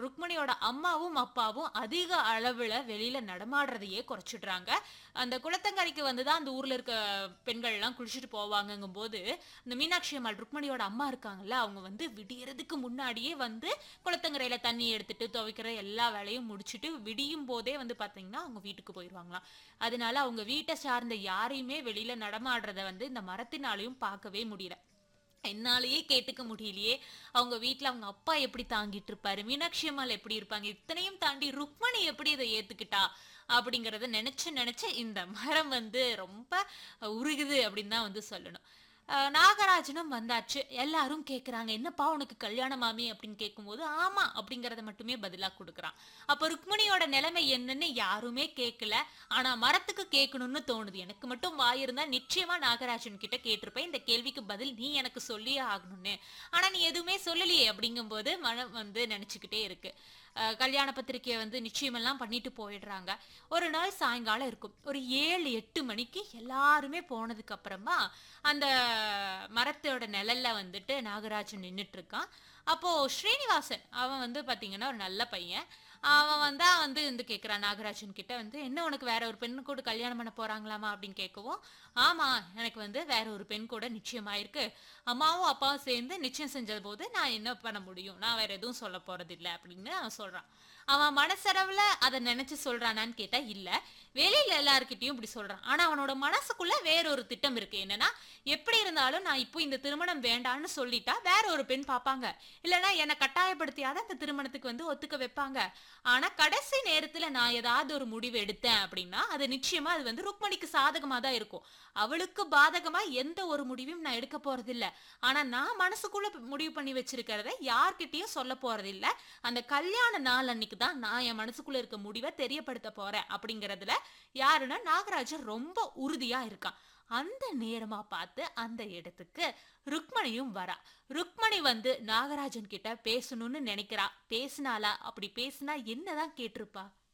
ருக்மணியோட அம்மாவும் அப்பாவும் அதிக அளவுல வெளியில நடமாடுறதையே குறைச்சிடுறாங்க அந்த குளத்தங்கரைக்கு வந்து தான் அந்த ஊர்ல இருக்க பெண்கள் எல்லாம் குளிச்சுட்டு போவாங்கங்கும் போது இந்த மீனாட்சி அம்மாள் ருக்மணியோட அம்மா இருக்காங்கல்ல அவங்க வந்து விடியறதுக்கு முன்னாடியே வந்து குளத்தங்கரையில தண்ணி எடுத்துட்டு துவைக்கிற எல்லா வேலையும் முடிச்சுட்டு விடியும் போதே வந்து பாத்தீங்கன்னா அவங்க வீட்டுக்கு போயிடுவாங்களாம் அதனால அவங்க வீட்டை சார்ந்த யாரையுமே வெளியில நடமாடுறத வந்து இந்த மரத்தினாலையும் பார்க்கவே முடியல என்னாலேயே கேட்டுக்க முடியலையே அவங்க வீட்ல அவங்க அப்பா எப்படி தாங்கிட்டு இருப்பாரு மீனாட்சி அம்மாள் எப்படி இருப்பாங்க இத்தனையும் தாண்டி ருக்மணி எப்படி இதை ஏத்துக்கிட்டா அப்படிங்கறத நினைச்சு நினைச்சு இந்த மரம் வந்து ரொம்ப உருகுது அப்படின்னு தான் வந்து சொல்லணும் அஹ் நாகராஜனும் வந்தாச்சு எல்லாரும் கேக்குறாங்க என்னப்பா உனக்கு கல்யாணமாமி அப்படின்னு கேட்கும்போது ஆமா அப்படிங்கறத மட்டுமே பதிலா கொடுக்குறான் அப்ப ருக்மணியோட நிலைமை என்னன்னு யாருமே கேட்கல ஆனா மரத்துக்கு கேட்கணும்னு தோணுது எனக்கு மட்டும் வாயிருந்தா நிச்சயமா நாகராஜன் கிட்ட கேட்டிருப்பேன் இந்த கேள்விக்கு பதில் நீ எனக்கு சொல்லியே ஆகணும்னு ஆனா நீ எதுவுமே சொல்லலையே அப்படிங்கும்போது மனம் வந்து நினைச்சுக்கிட்டே இருக்கு அஹ் கல்யாண பத்திரிக்கையை வந்து நிச்சயமெல்லாம் பண்ணிட்டு போயிடுறாங்க ஒரு நாள் சாயங்காலம் இருக்கும் ஒரு ஏழு எட்டு மணிக்கு எல்லாருமே போனதுக்கு அப்புறமா அந்த மரத்தோட நிழல்ல வந்துட்டு நாகராஜன் நின்னுட்டு இருக்கான் அப்போ ஸ்ரீனிவாசன் அவன் வந்து பாத்தீங்கன்னா ஒரு நல்ல பையன் அவன் வந்தா வந்து வந்து கேட்குறான் நாகராஜன் கிட்ட வந்து என்ன உனக்கு வேற ஒரு பெண்ணு கூட கல்யாணம் பண்ண போறாங்களாமா அப்படின்னு கேட்கவும் ஆமா எனக்கு வந்து வேற ஒரு பெண் கூட நிச்சயமாயிருக்கு அம்மாவும் அப்பாவும் சேர்ந்து நிச்சயம் செஞ்ச போது நான் என்ன பண்ண முடியும் நான் வேற எதுவும் சொல்ல போறது இல்ல அப்படின்னு அவன் சொல்றான் அவன் மனசளவுல அதை நினைச்சு சொல்றானான்னு கேட்டா இல்ல வெளியில எல்லார்கிட்டயும் இப்படி சொல்றான் ஆனா அவனோட மனசுக்குள்ள வேற ஒரு திட்டம் இருக்கு என்னன்னா எப்படி இருந்தாலும் நான் இப்போ இந்த திருமணம் வேண்டான்னு சொல்லிட்டா வேற ஒரு பெண் பார்ப்பாங்க இல்லைன்னா என்னை கட்டாயப்படுத்தியாத அந்த திருமணத்துக்கு வந்து ஒத்துக்க வைப்பாங்க ஆனா கடைசி நேரத்துல நான் ஏதாவது ஒரு முடிவு எடுத்தேன் அப்படின்னா அது நிச்சயமா அது வந்து ருக்மணிக்கு சாதகமா தான் இருக்கும் அவளுக்கு பாதகமா எந்த ஒரு முடிவையும் நான் எடுக்க போறதில்ல ஆனா நான் மனசுக்குள்ள முடிவு பண்ணி வச்சிருக்கிறத யார்கிட்டயும் சொல்ல போறதில்ல அந்த கல்யாண நாள் அன்னைக்கு தான் நான் என் மனசுக்குள்ள இருக்க முடிவை தெரியப்படுத்த போறேன் அப்படிங்கறதுல யாருன்னா நாகராஜன் ரொம்ப உறுதியா இருக்கான் அந்த நேரமா பார்த்து அந்த இடத்துக்கு ருக்மணியும் வரா ருக்மணி வந்து நாகராஜன் கிட்ட பேசணும்னு நினைக்கிறா பேசினாளா அப்படி பேசினா என்னதான் கேட்டிருப்பா